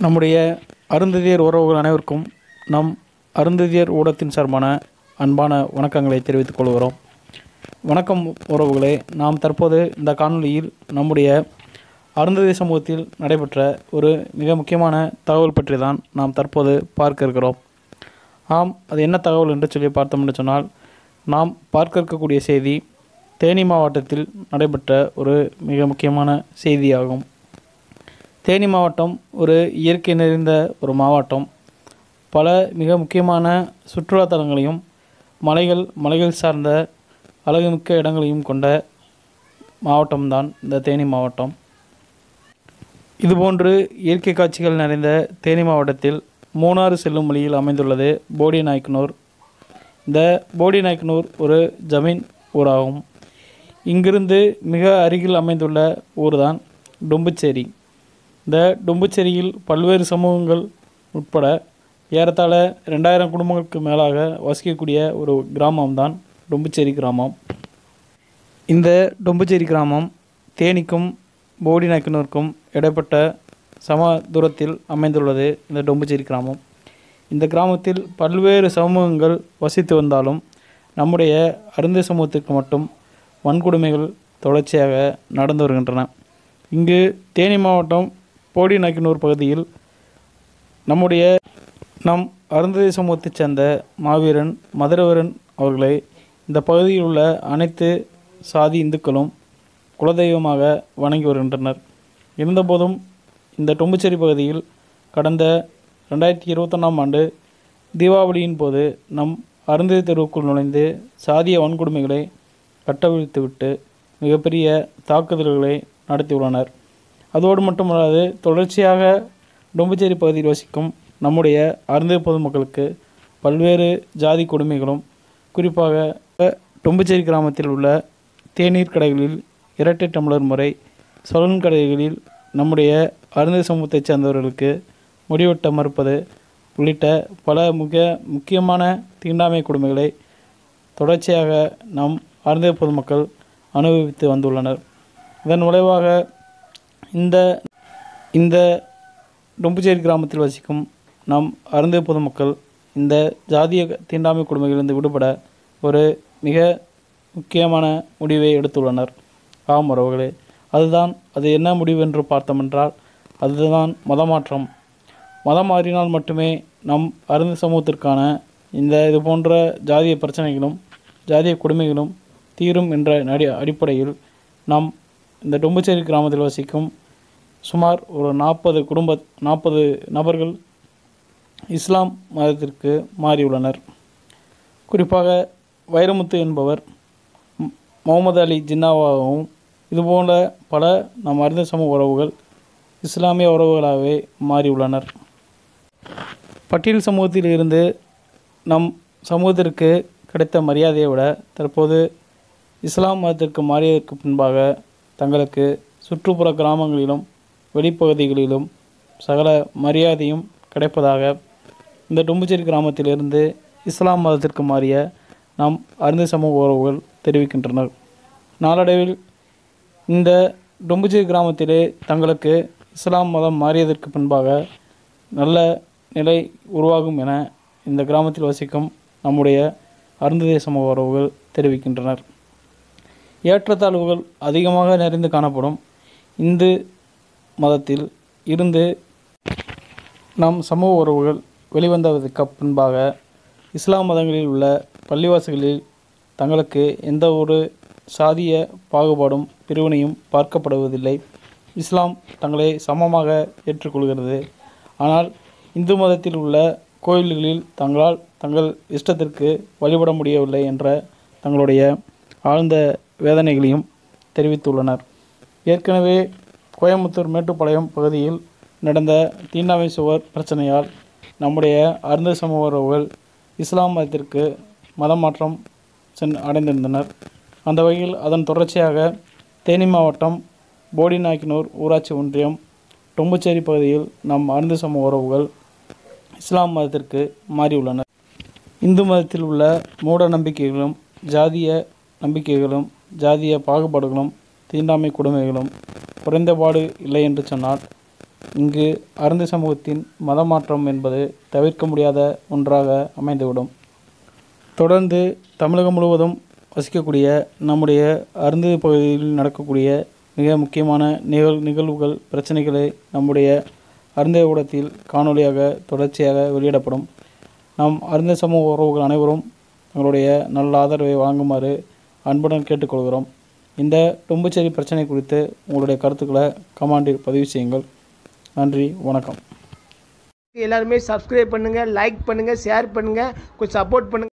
நம்முடைய அருந்ததியர் உறவுகள் அனைவருக்கும் நம் அருந்ததியர் ஊடகத்தின் சார்பான அன்பான வணக்கங்களை தெரிவித்துக் கொள்கிறோம் வணக்கம் உறவுகளே நாம் தற்போது இந்த காணொளியில் நம்முடைய அருந்ததி சமூகத்தில் நடைபெற்ற ஒரு மிக முக்கியமான தகவல் பற்றி தான் நாம் தற்போது பார்க்க இருக்கிறோம் ஆம் அது என்ன தகவல் என்று சொல்லி பார்த்தோம் என்று சொன்னால் நாம் பார்க்க இருக்கக்கூடிய செய்தி தேனி மாவட்டத்தில் நடைபெற்ற ஒரு மிக முக்கியமான செய்தியாகும் தேனி மாவட்டம் ஒரு இயற்கை நிறைந்த ஒரு மாவட்டம் பல மிக முக்கியமான சுற்றுலா தலங்களையும் மலைகள் மலைகள் சார்ந்த அழகுமிக்க இடங்களையும் கொண்ட மாவட்டம்தான் இந்த தேனி மாவட்டம் இதுபோன்று இயற்கை காட்சிகள் நிறைந்த தேனி மாவட்டத்தில் மூணாறு செல்லும் வழியில் அமைந்துள்ளது போடி நாயக்கனூர் இந்த போடி நாயக்கனூர் ஒரு ஜமீன் ஊராகும் இங்கிருந்து மிக அருகில் அமைந்துள்ள ஊர்தான் டொம்புச்சேரி இந்த டொம்புச்சேரியில் பல்வேறு சமூகங்கள் உட்பட ஏறத்தாழ ரெண்டாயிரம் குடும்பங்களுக்கு மேலாக வசிக்கக்கூடிய ஒரு கிராமம்தான் டொம்புச்சேரி கிராமம் இந்த டொம்புச்சேரி கிராமம் தேனிக்கும் போடி நாயக்கனூருக்கும் இடைப்பட்ட சம தூரத்தில் அமைந்துள்ளது இந்த டொம்புச்சேரி கிராமம் இந்த கிராமத்தில் பல்வேறு சமூகங்கள் வசித்து வந்தாலும் நம்முடைய அருந்த சமூகத்திற்கு மட்டும் வன்கொடுமைகள் தொடர்ச்சியாக நடந்து வருகின்றன இங்கு தேனி மாவட்டம் போடி நாயக்கனூர் பகுதியில் நம்முடைய நம் அருந்ததி சமூகத்தைச் சேர்ந்த மாவீரன் மதுரவரன் அவர்களை இந்த பகுதியில் உள்ள அனைத்து சாதி இந்துக்களும் குலதெய்வமாக வணங்கி வருகின்றனர் இருந்தபோதும் இந்த டொம்புச்சேரி பகுதியில் கடந்த ரெண்டாயிரத்தி இருபத்தொன்னாம் ஆண்டு தீபாவளியின் போது நம் அருந்ததி தெருவுக்குள் நுழைந்து சாதிய வன்கொடுமைகளை கட்டவிழ்த்துவிட்டு மிகப்பெரிய தாக்குதல்களை நடத்தியுள்ளனர் அதோடு மட்டுமல்லாது தொடர்ச்சியாக டொம்புச்சேரி பகுதியில் வசிக்கும் நம்முடைய அருந்ததி பொதுமக்களுக்கு பல்வேறு ஜாதி கொடுமைகளும் குறிப்பாக டொம்புச்சேரி கிராமத்தில் உள்ள தேநீர் கடைகளில் இரட்டை டம்ளர் முறை சலூன் கடைகளில் நம்முடைய அருந்ததி சமூகத்தைச் சேர்ந்தவர்களுக்கு முடிவெட்ட மறுப்பது உள்ளிட்ட பல மிக முக்கியமான தீண்டாமை கொடுமைகளை தொடர்ச்சியாக நம் அருந்ததி பொதுமக்கள் அனுபவித்து வந்துள்ளனர் இதன் விளைவாக இந்த இந்த டொம்புச்சேரி கிராமத்தில் வசிக்கும் நம் அருந்ததி பொதுமக்கள் இந்த ஜாதிய தீண்டாமை கொடுமைகளிலிருந்து விடுபட ஒரு மிக முக்கியமான முடிவை எடுத்துள்ளனர் ஆம் உறவுகளே அதுதான் அது என்ன முடிவு என்று பார்த்தோமென்றால் அதுதான் மதமாற்றம் மதம் மாறினால் மட்டுமே நம் அருந்த சமூகத்திற்கான இந்த இது போன்ற ஜாதிய பிரச்சனைகளும் ஜாதிய கொடுமைகளும் தீரும் என்ற நடி அடிப்படையில் நாம் இந்த டொம்புச்சேரி கிராமத்தில் வசிக்கும் சுமார் ஒரு நாற்பது குடும்ப நாற்பது நபர்கள் இஸ்லாம் மதத்திற்கு மாறியுள்ளனர் குறிப்பாக வைரமுத்து என்பவர் மு- முகமது அலி ஜின்னாவாகவும் இதுபோல பல நம் அறிந்த சமூக உறவுகள் இஸ்லாமிய உறவுகளாகவே மாறியுள்ளனர் பட்டியல் சமூகத்தில் இருந்து நம் சமூகத்திற்கு கிடைத்த மரியாதையை விட தற்போது இஸ்லாம் மதத்திற்கு மாறியதற்கு பின்பாக தங்களுக்கு சுற்றுப்புற கிராமங்களிலும் வெளிப்பகுதிகளிலும் சகல மரியாதையும் கிடைப்பதாக இந்த டொம்புச்சேரி கிராமத்திலிருந்து இஸ்லாம் மதத்திற்கு மாறிய நாம் அருந்த சமூக உறவுகள் தெரிவிக்கின்றனர் நாளடைவில் இந்த டொம்புச்சேரி கிராமத்திலே தங்களுக்கு இஸ்லாம் மதம் மாறியதற்கு பின்பாக நல்ல நிலை உருவாகும் என இந்த கிராமத்தில் வசிக்கும் நம்முடைய அருந்ததே சமூக உறவுகள் தெரிவிக்கின்றனர் ஏற்றத்தாழ்வுகள் அதிகமாக நிறைந்து காணப்படும் இந்து மதத்தில் இருந்து நம் சமூக உறவுகள் வெளிவந்ததற்கு பின்பாக இஸ்லாம் மதங்களில் உள்ள பள்ளிவாசல்களில் தங்களுக்கு எந்த ஒரு சாதிய பாகுபாடும் பிரிவினையும் பார்க்கப்படுவதில்லை இஸ்லாம் தங்களை சமமாக ஏற்றுக்கொள்கிறது ஆனால் இந்து மதத்தில் உள்ள கோயில்களில் தங்களால் தங்கள் இஷ்டத்திற்கு வழிபட முடியவில்லை என்ற தங்களுடைய ஆழ்ந்த வேதனைகளையும் தெரிவித்துள்ளனர் ஏற்கனவே கோயம்புத்தூர் மேட்டுப்பாளையம் பகுதியில் நடந்த தீண்டாமை சுவர் பிரச்சனையால் நம்முடைய அருந்த சமூக உறவுகள் இஸ்லாம் மதத்திற்கு மதம் மாற்றம் சென் அடைந்திருந்தனர் அந்த வகையில் அதன் தொடர்ச்சியாக தேனி மாவட்டம் போடி நாயக்கனூர் ஊராட்சி ஒன்றியம் டொம்புச்சேரி பகுதியில் நம் அருந்த சமூக உறவுகள் இஸ்லாம் மதத்திற்கு மாறியுள்ளனர் இந்து மதத்தில் உள்ள மூட நம்பிக்கைகளும் ஜாதிய நம்பிக்கைகளும் ஜாதிய பாகுபாடுகளும் தீண்டாமை கொடுமைகளும் குறைந்தபாடு இல்லை என்று சொன்னால் இங்கு அருந்து சமூகத்தின் மதமாற்றம் என்பது தவிர்க்க முடியாத ஒன்றாக அமைந்துவிடும் தொடர்ந்து தமிழகம் முழுவதும் வசிக்கக்கூடிய நம்முடைய அருந்து பகுதியில் நடக்கக்கூடிய மிக முக்கியமான நிகழ் நிகழ்வுகள் பிரச்சனைகளை நம்முடைய அருந்த ஊடகத்தில் காணொளியாக தொடர்ச்சியாக வெளியிடப்படும் நம் அருந்த சமூக உறவுகள் அனைவரும் தங்களுடைய நல்ல ஆதரவை வழங்குமாறு அன்புடன் கேட்டுக்கொள்கிறோம் இந்த டொம்புச்சேரி பிரச்சனை குறித்து உங்களுடைய கருத்துக்களை கமாண்டில் பதிவு செய்யுங்கள் நன்றி வணக்கம் எல்லாருமே சப்ஸ்கிரைப் பண்ணுங்கள் லைக் பண்ணுங்கள் ஷேர் பண்ணுங்கள் கொஞ்சம் சப்போர்ட் பண்ணுங்கள்